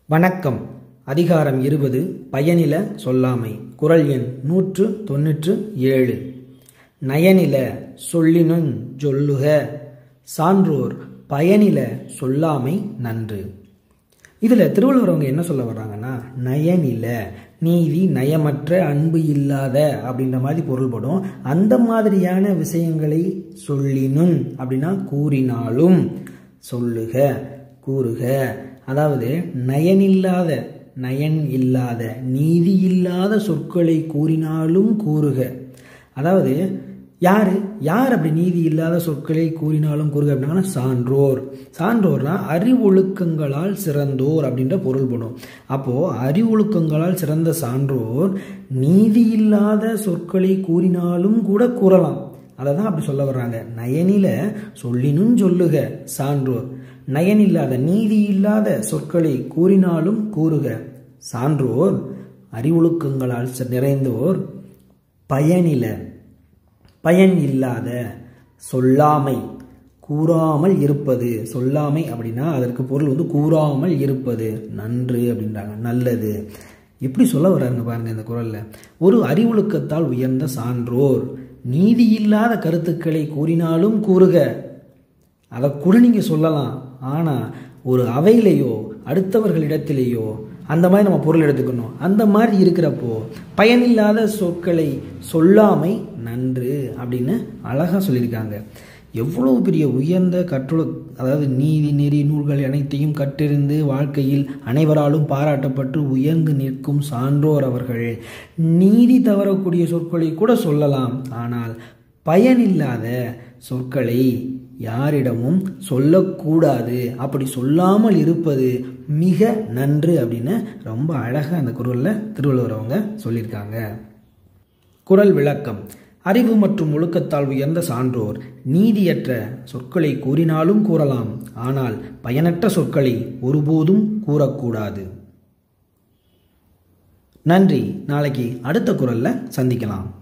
வணக்கம் அதிகாரம் இருபது பயனில சொல்லாமை குரல் எண் நூற்று தொன்னூற்று ஏழு நயனில சொல்லினுஞ் சொல்லுக சான்றோர் பயனில சொல்லாமை நன்று இதில் திருவள்ளுவர் அவங்க என்ன சொல்ல வர்றாங்கன்னா நயனில நீதி நயமற்ற அன்பு இல்லாத அப்படின்ற மாதிரி பொருள்படும் அந்த மாதிரியான விஷயங்களை சொல்லினும் அப்படின்னா கூறினாலும் சொல்லுக கூறுக அதாவது நயனில்லாத நயன் இல்லாத நீதி இல்லாத சொற்களை கூறினாலும் கூறுக அதாவது யார் யார் அப்படி நீதி இல்லாத சொற்களை கூறினாலும் கூறுக அப்படின்னா சான்றோர் சான்றோர்னா அறிவொழுக்கங்களால் சிறந்தோர் அப்படின்ற பொருள்படும் அப்போது அறிவொழுக்கங்களால் சிறந்த சான்றோர் நீதி இல்லாத சொற்களை கூறினாலும் கூட கூறலாம் அதை தான் அப்படி சொல்ல வர்றாங்க நயனில சொல்லினும் சொல்லுக சான்றோர் நயனில்லாத நீதி இல்லாத சொற்களை கூறினாலும் கூறுக சான்றோர் அறிவொழுக்கங்களால் நிறைந்தோர் பயனில பயன் இல்லாத சொல்லாமை கூறாமல் இருப்பது சொல்லாமை அப்படின்னா அதற்கு பொருள் வந்து கூறாமல் இருப்பது நன்று அப்படின்றாங்க நல்லது எப்படி சொல்ல வர்றாங்க பாருங்க இந்த குரல்ல ஒரு அறிவொழுக்கத்தால் உயர்ந்த சான்றோர் நீதி இல்லாத கருத்துக்களை கூறினாலும் கூறுக அதை கூட நீங்கள் சொல்லலாம் ஆனால் ஒரு அவையிலேயோ அடுத்தவர்களிடத்திலேயோ அந்த மாதிரி நம்ம பொருள் எடுத்துக்கணும் அந்த மாதிரி இருக்கிறப்போ பயனில்லாத சொற்களை சொல்லாமை நன்று அப்படின்னு அழகாக சொல்லியிருக்காங்க எவ்வளவு பெரிய உயர்ந்த கற்றுல அதாவது நீதி நெறி நூல்கள் அனைத்தையும் கற்றிருந்து வாழ்க்கையில் அனைவராலும் பாராட்டப்பட்டு உயர்ந்து நிற்கும் சான்றோர் அவர்கள் நீதி தவறக்கூடிய சொற்களை கூட சொல்லலாம் ஆனால் பயனில்லாத சொற்களை யாரிடமும் சொல்லக்கூடாது அப்படி சொல்லாமல் இருப்பது மிக நன்று அப்படின்னு ரொம்ப அழகாக அந்த குரலில் திருவள்ளுவர் அவங்க சொல்லியிருக்காங்க குரல் விளக்கம் அறிவு மற்றும் ஒழுக்கத்தால் உயர்ந்த சான்றோர் நீதியற்ற சொற்களை கூறினாலும் கூறலாம் ஆனால் பயனற்ற சொற்களை ஒருபோதும் கூறக்கூடாது நன்றி நாளைக்கு அடுத்த குரல்ல சந்திக்கலாம்